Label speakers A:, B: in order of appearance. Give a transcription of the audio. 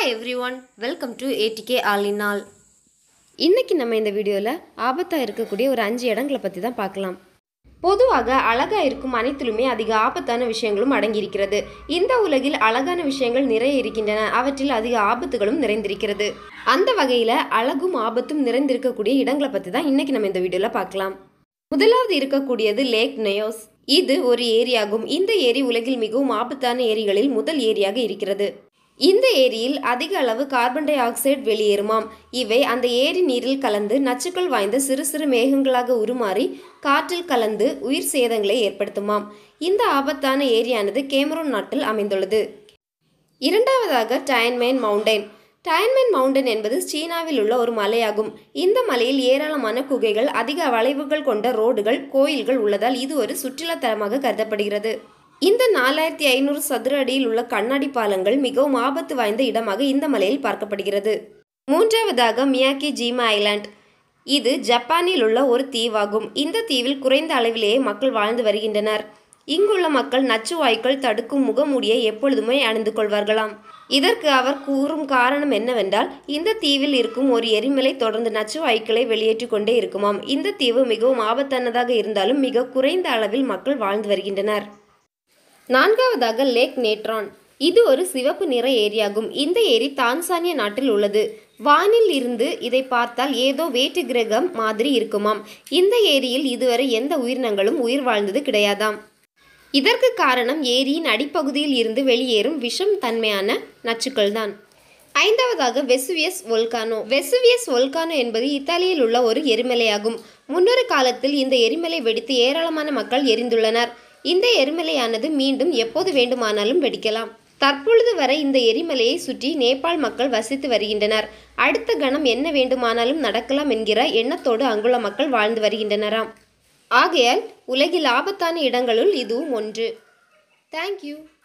A: hi everyone welcome to ATK all in all இன்னைக்கு நம்ம இந்த வீடியோவில் ஆபத்தாக இருக்கக்கூடிய ஒரு அஞ்சு இடங்களை பற்றி தான் பார்க்கலாம் பொதுவாக அழகா இருக்கும் அனைத்திலுமே அதிக ஆபத்தான விஷயங்களும் அடங்கியிருக்கிறது இந்த உலகில் அழகான விஷயங்கள் நிறைய இருக்கின்றன அவற்றில் அதிக ஆபத்துகளும் நிறைந்திருக்கிறது அந்த வகையில் அழகும் ஆபத்தும் நிறைந்திருக்கக்கூடிய இடங்களை பற்றி தான் இன்னைக்கு நம்ம இந்த வீடியோவில் பார்க்கலாம் முதலாவது இருக்கக்கூடியது லேக் நெயோஸ் இது ஒரு ஏரியாகும் இந்த ஏரி உலகில் மிகவும் ஆபத்தான ஏரிகளில் முதல் ஏரியாக இருக்கிறது இந்த ஏரியில் அதிக அளவு கார்பன் டை ஆக்சைடு வெளியேறுமாம் இவை அந்த ஏரி நீரில் கலந்து நச்சுக்கள் வாய்ந்த சிறு சிறு மேகங்களாக உருமாறி காற்றில் கலந்து உயிர் சேதங்களை ஏற்படுத்துமாம் இந்த ஆபத்தான ஏரியானது கேமரூன் நாட்டில் அமைந்துள்ளது இரண்டாவதாக டயன்மேன் மவுண்டைன் டயன்மேன் மவுண்டன் என்பது சீனாவில் உள்ள ஒரு மலையாகும் இந்த மலையில் ஏராளமான குகைகள் அதிக வளைவுகள் கொண்ட ரோடுகள் கோயில்கள் உள்ளதால் இது ஒரு சுற்றுலா தலமாக கருதப்படுகிறது இந்த நாலாயிரத்தி ஐநூறு சதுர அடியில் உள்ள கண்ணாடி பாலங்கள் மிகவும் ஆபத்து வாய்ந்த இடமாக இந்த மலையில் பார்க்கப்படுகிறது மூன்றாவதாக மியாக்கி ஜீமா ஐலாண்ட் இது ஜப்பானில் உள்ள ஒரு தீவாகும் இந்த தீவில் குறைந்த அளவிலேயே மக்கள் வாழ்ந்து வருகின்றனர் இங்குள்ள மக்கள் நச்சு வாயுக்கள் தடுக்கும் முகமூடியை எப்பொழுதுமே அணிந்து கொள்வார்களாம் இதற்கு அவர் கூறும் காரணம் என்னவென்றால் இந்த தீவில் இருக்கும் ஒரு எரிமலை தொடர்ந்து நச்சு வாயுக்களை வெளியேற்றிக் கொண்டே இருக்குமாம் இந்த தீவு மிகவும் ஆபத்தானதாக இருந்தாலும் மிக குறைந்த அளவில் மக்கள் வாழ்ந்து வருகின்றனர் நான்காவதாக லேக் நேட்ரான் இது ஒரு சிவப்பு நிற ஏரியாகும் இந்த ஏரி தான்சானியா நாட்டில் உள்ளது வானில் இருந்து இதை பார்த்தால் ஏதோ வேற்று கிரகம் மாதிரி இருக்குமாம் இந்த ஏரியில் இதுவரை எந்த உயிரினங்களும் உயிர் வாழ்ந்தது கிடையாதாம் இதற்கு காரணம் ஏரியின் அடிப்பகுதியில் இருந்து வெளியேறும் விஷம் தன்மையான நச்சுக்கள் தான் ஐந்தாவதாக வெசுவியஸ் ஒல்கானோ வெசுவியஸ் ஒல்கானோ என்பது இத்தாலியில் உள்ள ஒரு எரிமலையாகும் முன்னொரு காலத்தில் இந்த எரிமலை வெடித்து ஏராளமான மக்கள் எரிந்துள்ளனர் இந்த எரிமலையானது மீண்டும் எப்போது வேண்டுமானாலும் வெடிக்கலாம் தற்பொழுது வரை இந்த எரிமலையை சுற்றி நேபாள் மக்கள் வசித்து வருகின்றனர் அடுத்த கணம் என்ன வேண்டுமானாலும் நடக்கலாம் என்கிற எண்ணத்தோடு அங்குள்ள மக்கள் வாழ்ந்து வருகின்றனராம் ஆகையால் உலகில் ஆபத்தான இடங்களுள் இதுவும் ஒன்று தேங்க்யூ